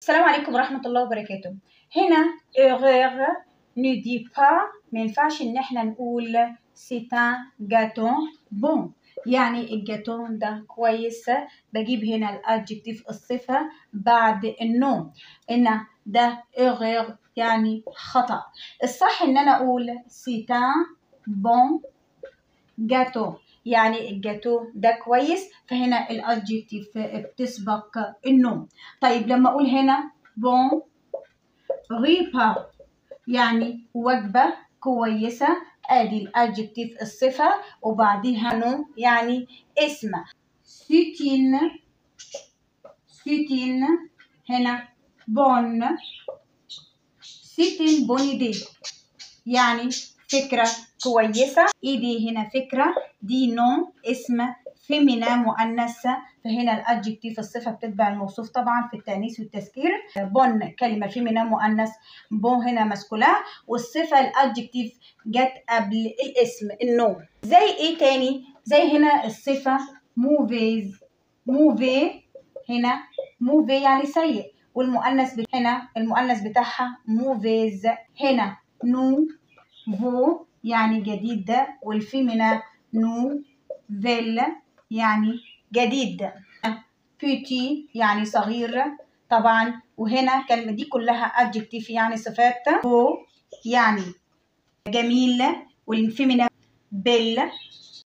السلام عليكم ورحمة الله وبركاته هنا erreur ne dit pas ما ينفعش ان احنا نقول c'est un gâteau bon يعني الجاتون ده كويس بجيب هنا الادجكتيف الصفة بعد النوم ان ده erreur يعني خطأ الصح ان انا اقول c'est un bon gâteau يعني الجاتو ده كويس فهنا الادجكتيف بتسبق النوم طيب لما اقول هنا بون ريبا يعني وجبة كويسة ادي الادجكتيف الصفة وبعديها نوم يعني اسم سيتين سيتين هنا بون سيتين بونيدي يعني فكرة كويسة ايدي هنا فكرة دي نوم اسم فيمينا مؤنث فهنا الادجكتيف الصفة بتتبع الموصوف طبعا في التأنيث والتذكير بون كلمة فيمينا مؤنث بون هنا مسكولا والصفة الادجكتيف جت قبل الاسم النوم زي ايه تاني زي هنا الصفة موفيز موفي هنا موفي يعني سيء والمؤنث هنا المؤنث بتاعها موفيز هنا نو فو يعني جديد ده والفيمينا نو فيل يعني جديد بيتي يعني صغير طبعا وهنا كلمة دي كلها adjective يعني صفات هو يعني جميل والفيمينا بيل